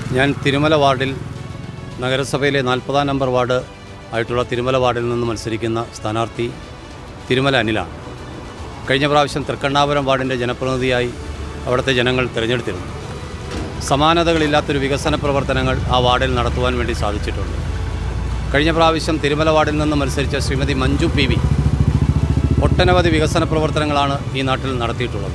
ഞാൻ തിരുമല വാർഡിൽ നഗരസഭയിലെ നാൽപ്പതാം നമ്പർ വാർഡ് ആയിട്ടുള്ള തിരുമല വാർഡിൽ നിന്ന് മത്സരിക്കുന്ന സ്ഥാനാർത്ഥി തിരുമല അനിലാണ് കഴിഞ്ഞ പ്രാവശ്യം തൃക്കണ്ണാപുരം വാർഡിൻ്റെ ജനപ്രതിനിധിയായി അവിടുത്തെ ജനങ്ങൾ തിരഞ്ഞെടുത്തിരുന്നു സമാനതകളില്ലാത്തൊരു വികസന പ്രവർത്തനങ്ങൾ ആ വാർഡിൽ നടത്തുവാൻ വേണ്ടി സാധിച്ചിട്ടുണ്ട് കഴിഞ്ഞ പ്രാവശ്യം തിരുമല വാർഡിൽ നിന്ന് മത്സരിച്ച ശ്രീമതി മഞ്ജു പി വി ഒട്ടനവധി വികസന പ്രവർത്തനങ്ങളാണ് ഈ നാട്ടിൽ നടത്തിയിട്ടുള്ളത്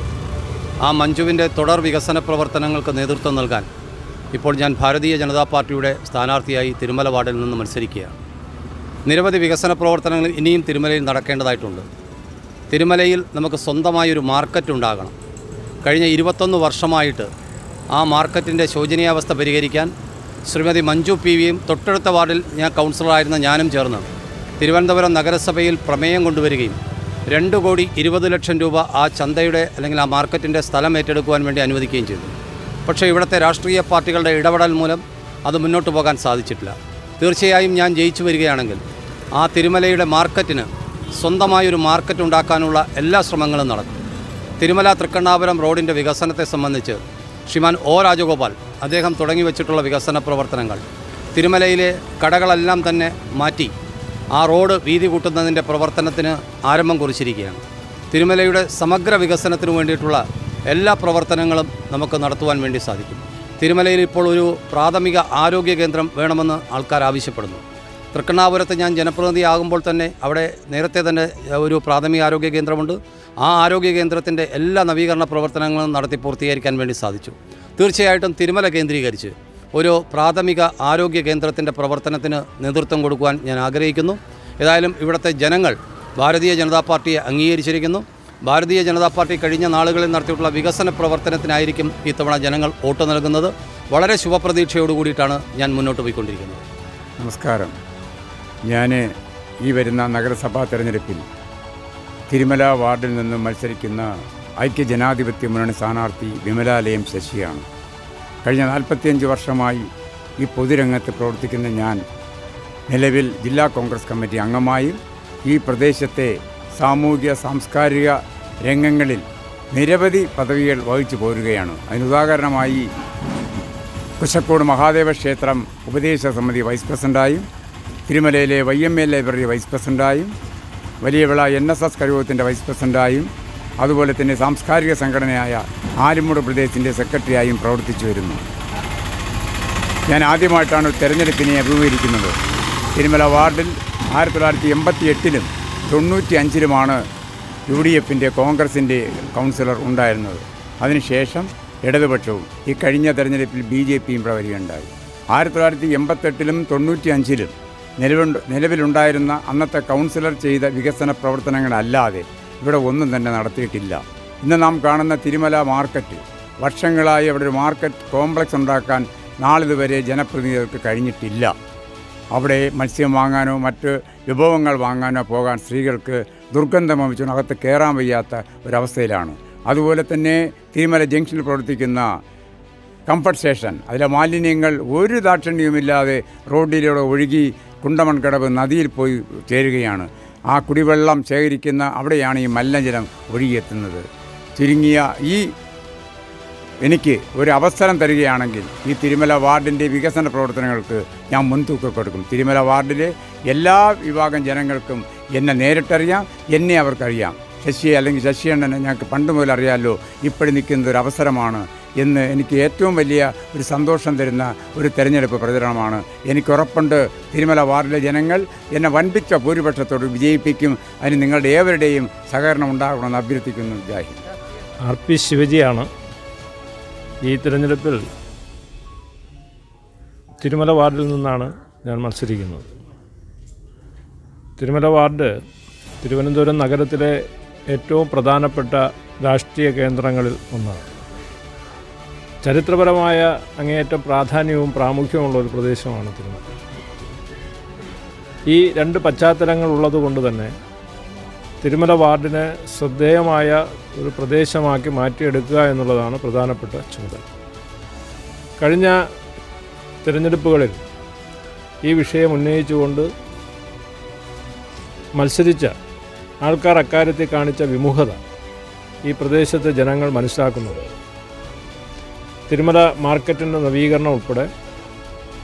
ആ മഞ്ജുവിൻ്റെ തുടർ വികസന പ്രവർത്തനങ്ങൾക്ക് നേതൃത്വം നൽകാൻ ഇപ്പോൾ ഞാൻ ഭാരതീയ ജനതാ പാർട്ടിയുടെ സ്ഥാനാർത്ഥിയായി തിരുമല വാർഡിൽ നിന്ന് മത്സരിക്കുകയാണ് നിരവധി വികസന പ്രവർത്തനങ്ങൾ ഇനിയും തിരുമലയിൽ നടക്കേണ്ടതായിട്ടുണ്ട് തിരുമലയിൽ നമുക്ക് സ്വന്തമായൊരു മാർക്കറ്റ് ഉണ്ടാകണം കഴിഞ്ഞ ഇരുപത്തൊന്ന് വർഷമായിട്ട് ആ മാർക്കറ്റിൻ്റെ ശോചനീയാവസ്ഥ പരിഹരിക്കാൻ ശ്രീമതി മഞ്ജു പി വിയും തൊട്ടടുത്ത വാർഡിൽ ഞാൻ കൗൺസിലറായിരുന്ന ഞാനും ചേർന്ന് തിരുവനന്തപുരം നഗരസഭയിൽ പ്രമേയം കൊണ്ടുവരികയും രണ്ട് കോടി ഇരുപത് ലക്ഷം രൂപ ആ ചന്തയുടെ അല്ലെങ്കിൽ ആ മാർക്കറ്റിൻ്റെ സ്ഥലം ഏറ്റെടുക്കുവാൻ വേണ്ടി അനുവദിക്കുകയും ചെയ്തു പക്ഷേ ഇവിടുത്തെ രാഷ്ട്രീയ പാർട്ടികളുടെ ഇടപെടൽ മൂലം അത് മുന്നോട്ട് പോകാൻ സാധിച്ചിട്ടില്ല തീർച്ചയായും ഞാൻ ജയിച്ചു വരികയാണെങ്കിൽ ആ തിരുമലയുടെ മാർക്കറ്റിന് സ്വന്തമായൊരു മാർക്കറ്റ് ഉണ്ടാക്കാനുള്ള എല്ലാ ശ്രമങ്ങളും നടക്കും തിരുമല തൃക്കണ്ണാപുരം റോഡിൻ്റെ വികസനത്തെ സംബന്ധിച്ച് ശ്രീമാൻ ഒ രാജഗോപാൽ അദ്ദേഹം തുടങ്ങി വച്ചിട്ടുള്ള വികസന പ്രവർത്തനങ്ങൾ തിരുമലയിലെ കടകളെല്ലാം തന്നെ മാറ്റി ആ റോഡ് വീതി കൂട്ടുന്നതിൻ്റെ പ്രവർത്തനത്തിന് ആരംഭം കുറിച്ചിരിക്കുകയാണ് തിരുമലയുടെ സമഗ്ര വികസനത്തിന് വേണ്ടിയിട്ടുള്ള എല്ലാ പ്രവർത്തനങ്ങളും നമുക്ക് നടത്തുവാൻ വേണ്ടി സാധിക്കും തിരുമലയിൽ ഇപ്പോൾ ഒരു പ്രാഥമിക ആരോഗ്യ കേന്ദ്രം വേണമെന്ന് ആൾക്കാർ ആവശ്യപ്പെടുന്നു തൃക്കണ്ണാപുരത്ത് ഞാൻ ജനപ്രതിനിധിയാകുമ്പോൾ തന്നെ അവിടെ നേരത്തെ തന്നെ ഒരു പ്രാഥമിക ആരോഗ്യ കേന്ദ്രമുണ്ട് ആ ആരോഗ്യ കേന്ദ്രത്തിൻ്റെ എല്ലാ നവീകരണ പ്രവർത്തനങ്ങളും നടത്തി പൂർത്തീകരിക്കാൻ വേണ്ടി സാധിച്ചു തീർച്ചയായിട്ടും തിരുമല കേന്ദ്രീകരിച്ച് ഒരു പ്രാഥമിക ആരോഗ്യ കേന്ദ്രത്തിൻ്റെ പ്രവർത്തനത്തിന് നേതൃത്വം കൊടുക്കുവാൻ ഞാൻ ആഗ്രഹിക്കുന്നു ഏതായാലും ഇവിടുത്തെ ജനങ്ങൾ ഭാരതീയ ജനതാ പാർട്ടിയെ അംഗീകരിച്ചിരിക്കുന്നു ഭാരതീയ ജനതാ പാർട്ടി കഴിഞ്ഞ നാളുകളിൽ നടത്തിയിട്ടുള്ള വികസന പ്രവർത്തനത്തിനായിരിക്കും ഇത്തവണ ജനങ്ങൾ വോട്ട് നൽകുന്നത് വളരെ ശുഭപ്രതീക്ഷയോടുകൂടിയിട്ടാണ് ഞാൻ മുന്നോട്ട് പോയിക്കൊണ്ടിരിക്കുന്നത് നമസ്കാരം ഞാൻ ഈ വരുന്ന നഗരസഭാ തെരഞ്ഞെടുപ്പിൽ തിരുമല വാർഡിൽ നിന്നും മത്സരിക്കുന്ന ഐക്യജനാധിപത്യ മുന്നണി സ്ഥാനാർത്ഥി വിമലാലയം ശശിയാണ് കഴിഞ്ഞ നാൽപ്പത്തിയഞ്ച് വർഷമായി ഈ പൊതുരംഗത്ത് പ്രവർത്തിക്കുന്ന ഞാൻ നിലവിൽ ജില്ലാ കോൺഗ്രസ് കമ്മിറ്റി അംഗമായും ഈ പ്രദേശത്തെ സാമൂഹിക സാംസ്കാരിക രംഗങ്ങളിൽ നിരവധി പദവികൾ വഹിച്ചു പോരുകയാണ് അതിനുദാഹരണമായി കുശക്കോട് മഹാദേവ ക്ഷേത്രം ഉപദേശ സമിതി വൈസ് പ്രസിഡൻ്റായും തിരുമലയിലെ Y M A library vice പ്രസിഡൻ്റായും വലിയവിള എൻ എസ് എസ് കഴിവത്തിൻ്റെ വൈസ് പ്രസിഡൻ്റായും അതുപോലെ തന്നെ സാംസ്കാരിക സംഘടനയായ ആലിമുട് പ്രദേശിൻ്റെ സെക്രട്ടറിയായും പ്രവർത്തിച്ചു വരുന്നു ഞാൻ ആദ്യമായിട്ടാണ് തെരഞ്ഞെടുപ്പിനെ അഭിമുഖീകരിക്കുന്നത് തിരുമല വാർഡിൽ ആയിരത്തി തൊള്ളായിരത്തി എൺപത്തി എട്ടിലും തൊണ്ണൂറ്റി അഞ്ചിലുമാണ് യു ഡി എഫിൻ്റെ കോൺഗ്രസിൻ്റെ കൗൺസിലർ ഉണ്ടായിരുന്നത് അതിനുശേഷം ഇടതുപക്ഷവും ഈ കഴിഞ്ഞ തെരഞ്ഞെടുപ്പിൽ ബി ജെ പിയും പ്രവരികയുണ്ടായി ആയിരത്തി തൊള്ളായിരത്തി എൺപത്തെട്ടിലും തൊണ്ണൂറ്റി അഞ്ചിലും നിലവിൽ നിലവിലുണ്ടായിരുന്ന അന്നത്തെ കൗൺസിലർ ചെയ്ത വികസന പ്രവർത്തനങ്ങളല്ലാതെ ഇവിടെ ഒന്നും തന്നെ നടത്തിയിട്ടില്ല ഇന്ന് നാം കാണുന്ന തിരുമല മാർക്കറ്റ് വർഷങ്ങളായി അവിടെ ഒരു മാർക്കറ്റ് കോംപ്ലക്സ് ഉണ്ടാക്കാൻ നാളിതുവരെ ജനപ്രതിനിധികൾക്ക് കഴിഞ്ഞിട്ടില്ല അവിടെ മത്സ്യം വാങ്ങാനോ മറ്റ് വിഭവങ്ങൾ വാങ്ങാനോ പോകാൻ സ്ത്രീകൾക്ക് ദുർഗന്ധം വമിച്ചുകൊണ്ട് അകത്ത് കയറാൻ വയ്യാത്ത ഒരവസ്ഥയിലാണ് അതുപോലെ തന്നെ തിരുമല ജംഗ്ഷനിൽ പ്രവർത്തിക്കുന്ന കംഫർട്ട് സ്റ്റേഷൻ അതിലെ മാലിന്യങ്ങൾ ഒരു ദാക്ഷിണ്യവുമില്ലാതെ റോഡിലൂടെ ഒഴുകി കുണ്ടമൺകടവ് നദിയിൽ പോയി ചേരുകയാണ് ആ കുടിവെള്ളം ശേഖരിക്കുന്ന അവിടെയാണ് ഈ മലിനജലം ഒഴുകിയെത്തുന്നത് ചുരുങ്ങിയ ഈ എനിക്ക് ഒരു അവസരം തരികയാണെങ്കിൽ ഈ തിരുമല വാർഡിൻ്റെ വികസന പ്രവർത്തനങ്ങൾക്ക് ഞാൻ മുൻതൂക്കം കൊടുക്കും തിരുമല വാർഡിലെ എല്ലാ വിഭാഗം ജനങ്ങൾക്കും എന്നെ നേരിട്ടറിയാം എന്നെ അവർക്കറിയാം ശശി അല്ലെങ്കിൽ ശശിയണ്ണനെ ഞങ്ങൾക്ക് പണ്ട് മുതൽ അറിയാമല്ലോ ഇപ്പോഴും നിൽക്കുന്ന ഒരു അവസരമാണ് എന്ന് എനിക്ക് ഏറ്റവും വലിയ ഒരു സന്തോഷം തരുന്ന ഒരു തെരഞ്ഞെടുപ്പ് പ്രചരണമാണ് എനിക്ക് ഉറപ്പുണ്ട് തിരുമല വാർഡിലെ ജനങ്ങൾ എന്നെ വൻപിച്ച ഭൂരിപക്ഷത്തോട് വിജയിപ്പിക്കും അതിന് നിങ്ങളുടെ ഏവരുടെയും സഹകരണം ഉണ്ടാകണമെന്ന് അഭ്യർത്ഥിക്കുന്നു ജാഹി ആർ പി ശിവജിയാണ് ഈ തിരഞ്ഞെടുപ്പിൽ തിരുമല വാർഡിൽ നിന്നാണ് ഞാൻ മത്സരിക്കുന്നത് തിരുമല വാർഡ് തിരുവനന്തപുരം നഗരത്തിലെ ഏറ്റവും പ്രധാനപ്പെട്ട രാഷ്ട്രീയ കേന്ദ്രങ്ങളിൽ ഒന്നാണ് ചരിത്രപരമായ അങ്ങേയറ്റം പ്രാധാന്യവും പ്രാമുഖ്യമുള്ള ഒരു പ്രദേശമാണ് തിരുമല ഈ രണ്ട് പശ്ചാത്തലങ്ങൾ ഉള്ളതുകൊണ്ട് തന്നെ തിരുമല വാർഡിനെ ശ്രദ്ധേയമായ ഒരു പ്രദേശമാക്കി മാറ്റിയെടുക്കുക എന്നുള്ളതാണ് പ്രധാനപ്പെട്ട ചുമതല കഴിഞ്ഞ തിരഞ്ഞെടുപ്പുകളിൽ ഈ വിഷയം ഉന്നയിച്ചുകൊണ്ട് മത്സരിച്ച ആൾക്കാർ അക്കാര്യത്തിൽ കാണിച്ച വിമുഖത ഈ പ്രദേശത്തെ ജനങ്ങൾ മനസ്സിലാക്കുന്നുണ്ട് തിരുമല മാർക്കറ്റിൻ്റെ നവീകരണം ഉൾപ്പെടെ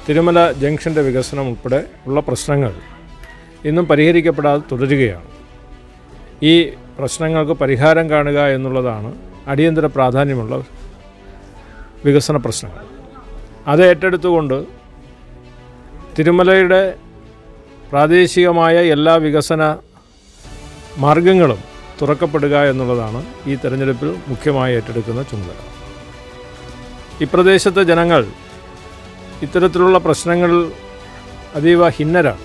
തിരുമല ജംഗ്ഷൻ്റെ വികസനം ഉൾപ്പെടെ ഉള്ള പ്രശ്നങ്ങൾ ഇന്നും പരിഹരിക്കപ്പെടാതെ തുടരുകയാണ് ഈ പ്രശ്നങ്ങൾക്ക് പരിഹാരം കാണുക എന്നുള്ളതാണ് അടിയന്തര പ്രാധാന്യമുള്ള വികസന പ്രശ്നങ്ങൾ അത് ഏറ്റെടുത്തുകൊണ്ട് തിരുമലയുടെ പ്രാദേശികമായ എല്ലാ വികസന മാർഗങ്ങളും തുറക്കപ്പെടുക എന്നുള്ളതാണ് ഈ തെരഞ്ഞെടുപ്പിൽ മുഖ്യമായി ഏറ്റെടുക്കുന്ന ചുമതല ഈ പ്രദേശത്തെ ജനങ്ങൾ ഇത്തരത്തിലുള്ള പ്രശ്നങ്ങൾ അതീവ ഭിന്നരാണ്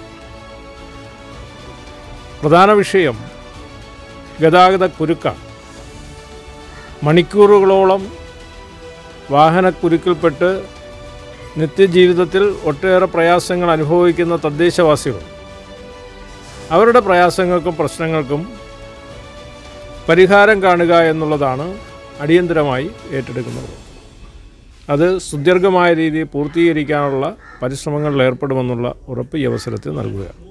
പ്രധാന വിഷയം ഗതാഗത കുരുക്കാണ് മണിക്കൂറുകളോളം വാഹനക്കുരുക്കിൽപ്പെട്ട് നിത്യജീവിതത്തിൽ ഒട്ടേറെ പ്രയാസങ്ങൾ അനുഭവിക്കുന്ന തദ്ദേശവാസികൾ അവരുടെ പ്രയാസങ്ങൾക്കും പ്രശ്നങ്ങൾക്കും പരിഹാരം കാണുക എന്നുള്ളതാണ് അടിയന്തരമായി ഏറ്റെടുക്കുന്നത് അത് സുദീർഘമായ രീതിയിൽ പൂർത്തീകരിക്കാനുള്ള പരിശ്രമങ്ങളിൽ ഏർപ്പെടുമെന്നുള്ള ഉറപ്പ് ഈ അവസരത്തിൽ നൽകുകയാണ്